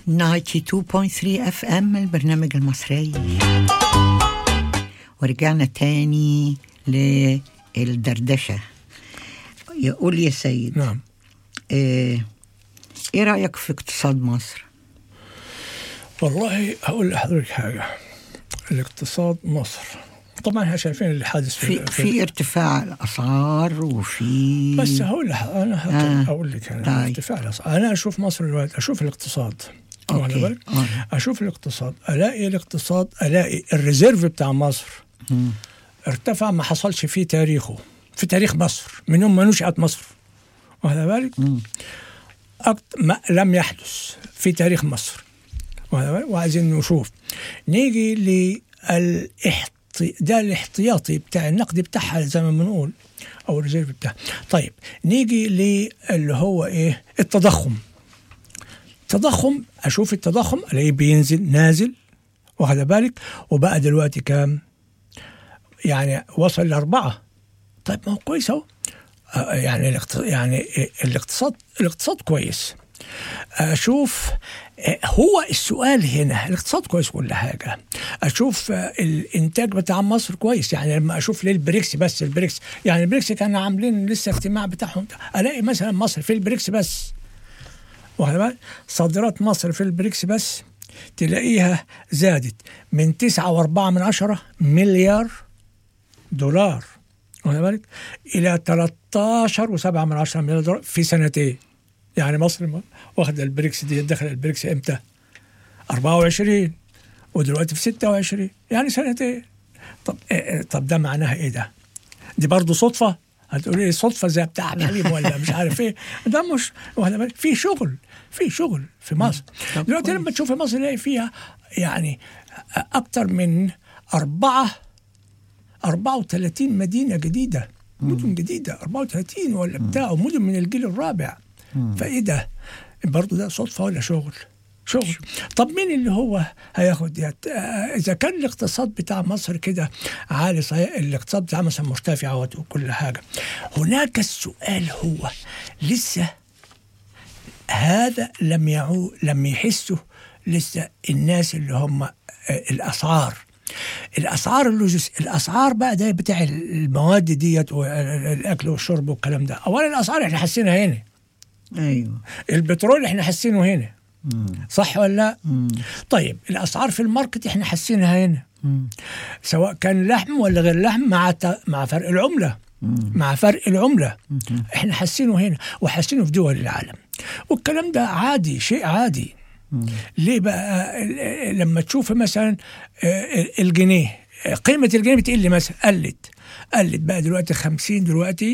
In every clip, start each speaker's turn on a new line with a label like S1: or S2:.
S1: 92.3 اف ام البرنامج المصري ورجعنا تاني للدردشة يقول يا سيد
S2: نعم
S1: ايه, إيه رأيك في اقتصاد مصر
S2: والله هقول لحضرتك حاجة الاقتصاد مصر طبعا احنا شايفين اللي حادث
S1: في, في ارتفاع الأسعار وفي
S2: بس هقول لح... انا هت-
S1: آه.
S2: هقول لك انا
S1: طيب.
S2: ارتفاع الأسعار. انا اشوف مصر دلوقتي اشوف الاقتصاد واخد
S1: أوكي.
S2: بالك؟
S1: آه.
S2: اشوف الاقتصاد الاقي الاقتصاد الاقي الريزيرف بتاع مصر
S1: مم.
S2: ارتفع ما حصلش في تاريخه في تاريخ مصر من يوم ما نشأت مصر واخد بالك؟
S1: مم.
S2: أكت... ما لم يحدث في تاريخ مصر واخد بالك؟ وعايزين نشوف نيجي للاحت... ده الاحتياطي بتاع النقد بتاعها زي ما بنقول او الريزيرف بتاعها طيب نيجي للي هو ايه التضخم التضخم اشوف التضخم الاقيه بينزل نازل واخد بالك وبقى دلوقتي كام يعني وصل لأربعة طيب ما هو كويس اهو آه، يعني الاقتصاد يعني الاقتصاد الاقتصاد كويس اشوف آه، هو السؤال هنا الاقتصاد كويس كل حاجه اشوف آه، الانتاج بتاع مصر كويس يعني لما اشوف ليه البريكس بس البريكس يعني البريكس كانوا عاملين لسه اجتماع بتاعهم الاقي مثلا مصر في البريكس بس واخد بالك صادرات مصر في البريكس بس تلاقيها زادت من 9.4 من عشرة مليار دولار واخد بالك الى 13 و7 من عشرة مليار دولار في سنتين يعني مصر م- واخده البريكس دي دخل البريكس امتى 24 ودلوقتي في 26 يعني سنتين طب إيه طب ده معناها ايه ده دي برضه صدفه هتقولي لي صدفه زي بتاع عبد الحليم ولا مش عارف ايه ده مش واخد بالك؟ في شغل في شغل في مصر
S1: طب
S2: دلوقتي
S1: كويس.
S2: لما تشوف مصر تلاقي فيها يعني اكتر من أربعة 34 مدينة جديدة مدن جديدة 34 ولا بتاع مدن من الجيل الرابع فايه ده برضه ده صدفة ولا شغل شغل طب مين اللي هو هياخد يت... آه، اذا كان الاقتصاد بتاع مصر كده عالي صحيح الاقتصاد بتاع مصر مرتفع وكل حاجة هناك السؤال هو لسه هذا لم يعو لم يحسوا لسه الناس اللي هم آه، الاسعار الاسعار اللوجس الاسعار بقى ده بتاع المواد ديت والاكل والشرب والكلام ده اولا الاسعار احنا حاسينها هنا
S1: ايوه
S2: البترول احنا حاسينه هنا
S1: مم.
S2: صح ولا لا
S1: مم.
S2: طيب الاسعار في الماركت احنا حاسينها هنا
S1: مم.
S2: سواء كان لحم ولا غير لحم مع ت... مع فرق العمله
S1: مم.
S2: مع فرق العمله
S1: مم.
S2: احنا حاسينه هنا وحاسينه في دول العالم والكلام ده عادي شيء عادي
S1: مم.
S2: ليه بقى ال- لما تشوف مثلا آه، الجنيه آه، قيمة الجنيه بتقل مثلا قلت قلت بقى دلوقتي 50 دلوقتي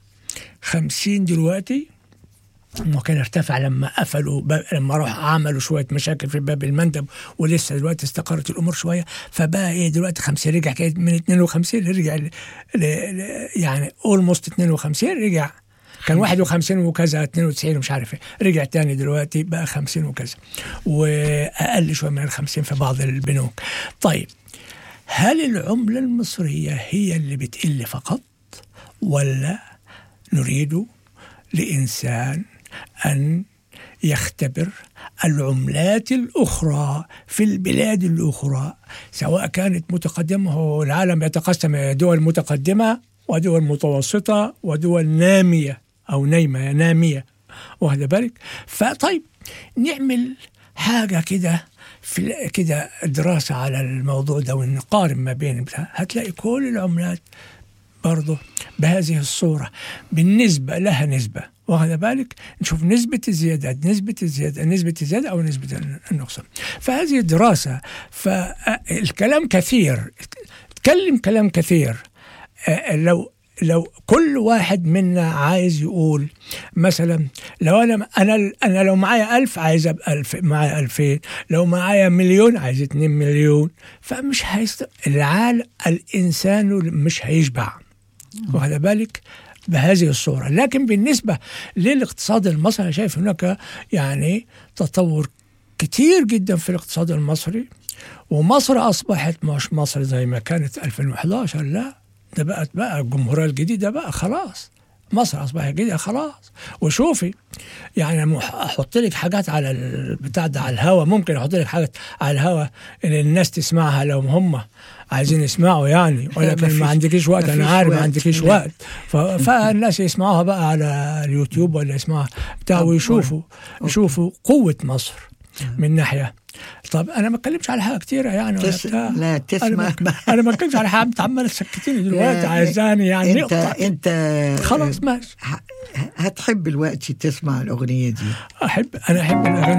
S2: 50 دلوقتي انه كان ارتفع لما قفلوا باب لما راح عملوا شويه مشاكل في باب المندب ولسه دلوقتي استقرت الامور شويه فبقى ايه دلوقتي 50 رجع كده من 52 رجع ل ل ل يعني اولموست 52 رجع كان 51 وكذا 92 ومش عارف ايه رجع تاني دلوقتي بقى 50 وكذا واقل شويه من ال 50 في بعض البنوك طيب هل العمله المصريه هي اللي بتقل فقط ولا نريد لإنسان أن يختبر العملات الأخرى في البلاد الأخرى سواء كانت متقدمة هو العالم يتقسم إلى دول متقدمة ودول متوسطة ودول نامية أو نايمة نامية واخد بالك فطيب نعمل حاجة كده في ال- كده دراسة على الموضوع ده ونقارن ما بين بتاع. هتلاقي كل العملات برضه بهذه الصورة بالنسبة لها نسبة واخد بالك نشوف نسبة الزيادة نسبة الزيادة نسبة الزيادة أو نسبة النقصان فهذه دراسة فالكلام كثير تكلم كلام كثير آه، لو لو كل واحد منا عايز يقول مثلا لو انا انا انا لو معايا ألف عايز ابقى ألف معايا ألفين لو معايا مليون عايز اتنين مليون فمش هيست العالم الانسان مش هيشبع واخد بالك بهذه الصورة لكن بالنسبة للاقتصاد المصري أنا شايف هناك يعني تطور كتير جدا في الاقتصاد المصري ومصر أصبحت مش مصر زي ما كانت 2011 لا ده بقت بقى الجمهورية الجديدة بقى خلاص مصر اصبحت جديده خلاص وشوفي يعني أنا مح- احط لك حاجات على البتاع ده على الهوا ممكن احط لك حاجات على الهوا ان الناس تسمعها لو هم عايزين يسمعوا يعني ولكن
S1: مفيش-
S2: ما عندكيش وقت انا
S1: مفيش
S2: عارف ما
S1: وقت.
S2: عندكيش
S1: لا.
S2: وقت ف- فالناس يسمعوها بقى على اليوتيوب ولا يسمعوها بتاع
S1: طب
S2: ويشوفوا يشوفوا قوه مصر من ناحيه طب انا ما اتكلمش على حاجه كتيره يعني ولا
S1: تس...
S2: بتاع
S1: لا
S2: انا
S1: تسمع
S2: ما- انا ما اتكلمش على حاجه انت عمال تسكتيني دلوقتي
S1: لا،
S2: عايزاني يعني
S1: انت
S2: نقطع
S1: انت
S2: خلاص ماشي
S1: ه- هتحب الوقت تسمع الاغنيه دي
S2: احب انا احب الاغاني